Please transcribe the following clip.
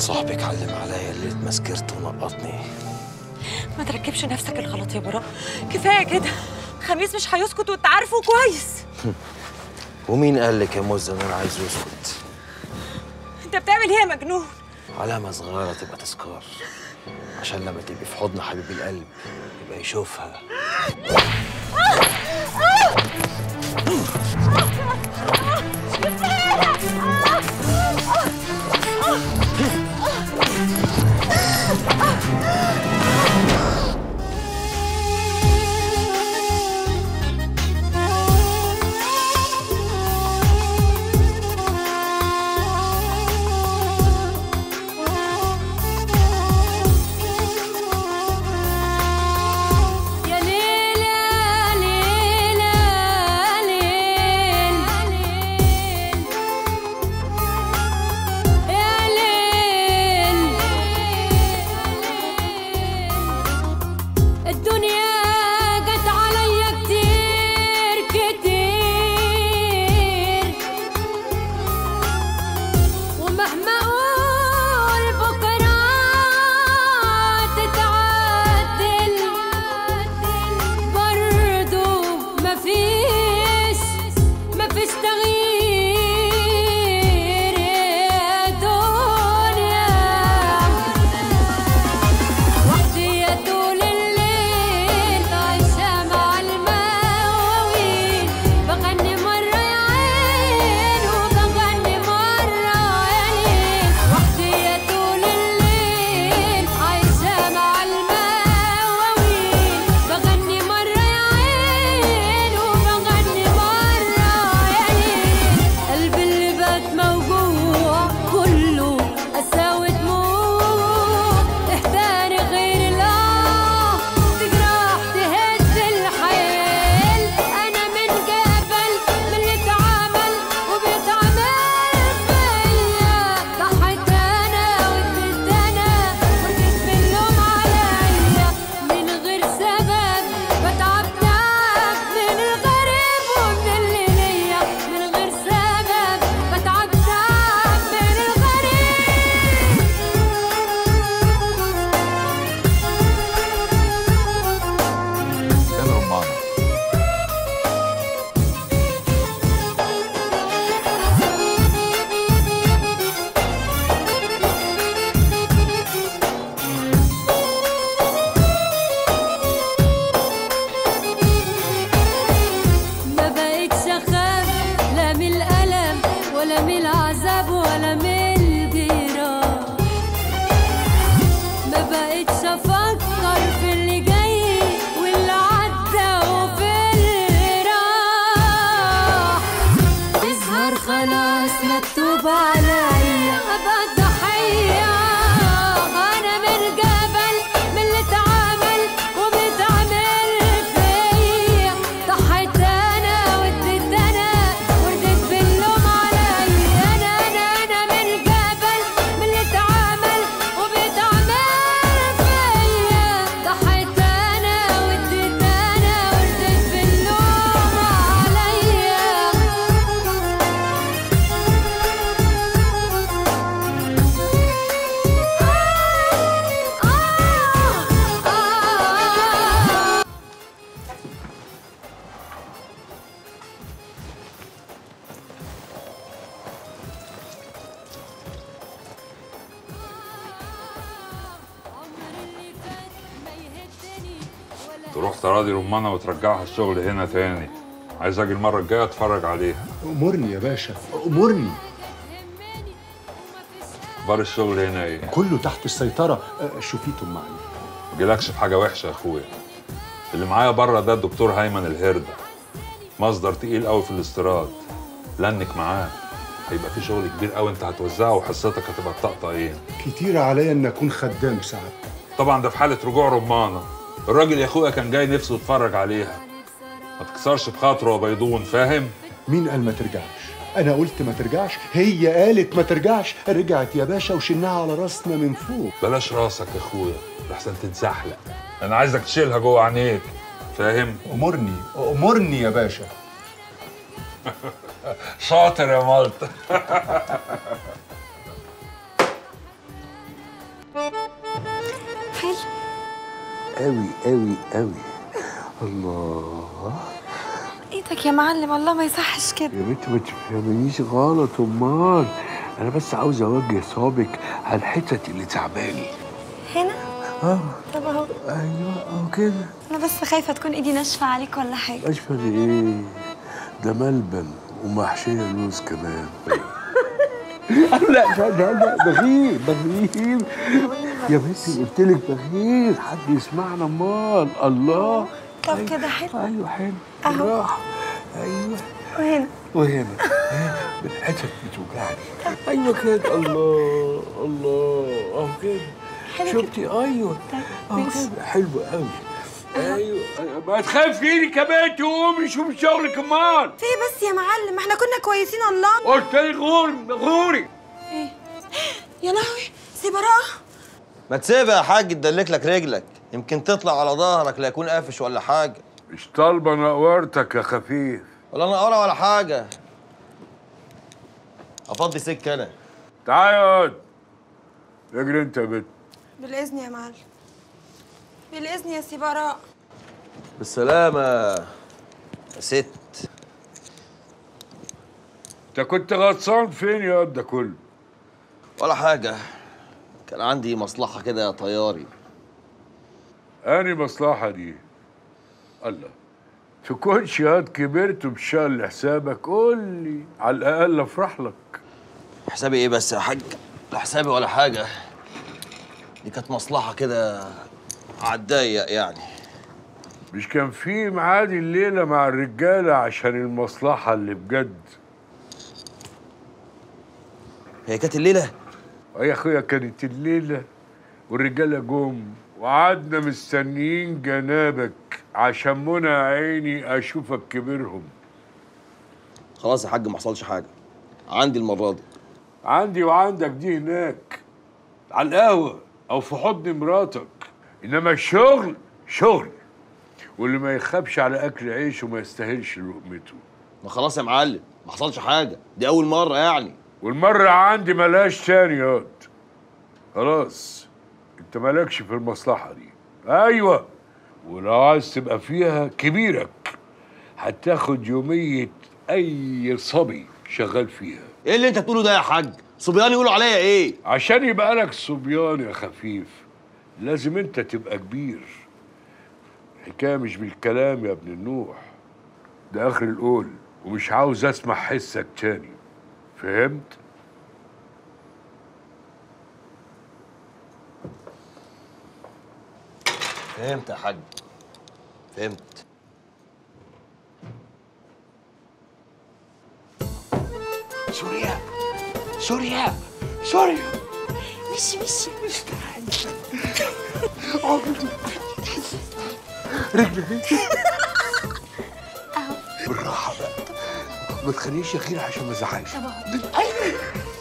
صاحبك علم عليا ليلة ما سكرت ونقطني ما تركبش نفسك الغلط يا براء كفايه كده خميس مش هيسكت وانت عارفه كويس ومين قال لك يا مزة ان انا عايز اسكت انت بتعمل ايه يا مجنون علامة صغيرة تبقى تذكار عشان لما تبقي في حضن حبيب القلب يبقى يشوفها يا ليل يا ليل يا ليل يا ليل الدنيا جت عليا كتير كتير ومهما اقول بكره تتعدل برضو مفيش مفيش تغيير يا دنيا وحدي يا طول الليل عايشة مع المواويل بغني مرة يا عين وبغني مرة يا ليل وحدي يا طول الليل عايشة مع المواويل بغني مرة يا عين وبغني مرة يا ليل قلبي اللي بات موجوع كله قساوة دموع تحتاري غير الله تجرح تهز الحيل أنا من جبل من اللي اتعمل وبيتعمل فيا ضحيت أنا واديت أنا ورجيت باللوم عليا من غير سبب بتعب تعب من الغريب ومن اللي ليا من غير سبب بتعب تعب من فين رمانة؟ ما بقتش اخاف لا من الالم ولا من العذاب ولا من الجراح ما بقتش افكر في اللي جاي واللي عدى وفي اللي راح يظهر خلاص مكتوب عليا ابقى الضحيه انا من جبل من اللي اتعمل وبيتعمل فيا ضحيت انا واديت انا ورديت باللوم عليا انا انا انا من جبل من اللي اتعمل وبيتعمل فيا ضحيت انا واديت انا ورديت باللوم عليا تروح تراضي رمانة وترجعها الشغل هنا تاني عايز اجي المرة الجاية اتفرج عليها امرني يا باشا امرني اخبار الشغل هنا ايه؟ كله تحت السيطرة أه، شوفيتم معي مجيلكش في حاجة وحشة يا اخويا اللي معايا بره ده الدكتور هيمن الهردة مصدر تقيل قوي في الاستيراد لنك معاه هيبقى في شغل كبير قوي انت هتوزعه وحصتك هتبقى الطقطقين كتير عليا ان اكون خدام ساعات طبعا ده في حالة رجوع رمانة الراجل يا اخويا كان جاي نفسه يتفرج عليها ما تكسرش بخاطره يا بيضون فاهم؟ مين قال ما ترجعش انا قلت ما ترجعش هي قالت ما ترجعش رجعت يا باشا وشلناها على راسنا من فوق بلاش راسك يا اخويا لحسن تتزحلق انا عايزك تشيلها جوه عينيك فاهم؟ امرني امرني يا باشا شاطر يا مالت قوي قوي قوي الله ايدك يا معلم الله ما يصحش كده يا بنت ما تفهمنيش غلط امال انا بس عاوز اوجه صابك على الحتت اللي تعباني هنا اه طب اهو ايوه اهو كده انا بس خايفه تكون ايدي ناشفه عليك ولا حاجه اشفى ايه ده ملبن ومحشيه لوز كمان لا لا لا لا بغير بغير يا بنتي قلت لك بغير حد يسمعنا امال الله طب كده حلو ايوه حلو أهو. بالراحه ايوه وهنا وهنا الحتت بتوجعني ايوه كده الله الله اهو كده حلو شفتي ايوه اهو ماشي. كده حلو قوي ايوه أيوة. ما تخافيني كمان تقومي شوفي شغلك امال في إيه بس يا معلم احنا كنا كويسين الله قلت لي غوري غوري يا لهوي سي براءه ما تسيبها يا حاج تدلك لك رجلك يمكن تطلع على ظهرك لا يكون قافش ولا حاجه مش طالبه نقورتك يا خفيف ولا انا قرا ولا حاجه افضي سكه انا تعالى اقعد اجري انت يا بنت بالاذن يا معلم بالاذن يا سي براء بالسلامه يا ست انت كنت غطسان فين يا قد ده كله ولا حاجه كان عندي مصلحه كده يا طياري اني مصلحه دي الله تكونش هاد كبرت وبشال لحسابك قول لي على الاقل افرح لك حسابي ايه بس يا حاج لا حسابي ولا حاجه دي كانت مصلحه كده عالضيق يعني مش كان في ميعاد الليله مع الرجاله عشان المصلحه اللي بجد هي كانت الليله اه يا اخويا كانت الليله والرجاله جم وقعدنا مستنيين جنابك عشان منى عيني اشوفك كبرهم خلاص يا حاج ما حصلش حاجه عندي المره دي عندي وعندك دي هناك على القهوه او في حضن مراتك انما الشغل شغل واللي ما يخافش على اكل عيشه ما يستاهلش لقمته ما خلاص يا معلم ما حصلش حاجه دي اول مره يعني والمرة عندي ملاش تاني ياض خلاص انت مالكش في المصلحة دي ايوه ولو عايز تبقى فيها كبيرك هتاخد يومية اي صبي شغال فيها ايه اللي انت بتقوله ده يا حاج صبيان يقولوا عليا ايه عشان يبقى لك صبيان يا خفيف لازم انت تبقى كبير الحكاية مش بالكلام يا ابن النوح ده اخر القول ومش عاوز اسمع حسك تاني فهمت؟ فهمت يا حاج فهمت سوريا سوريا سوريا مشي مشي بالراحة بقى ما تخليش يا خير عشان ما ازعلش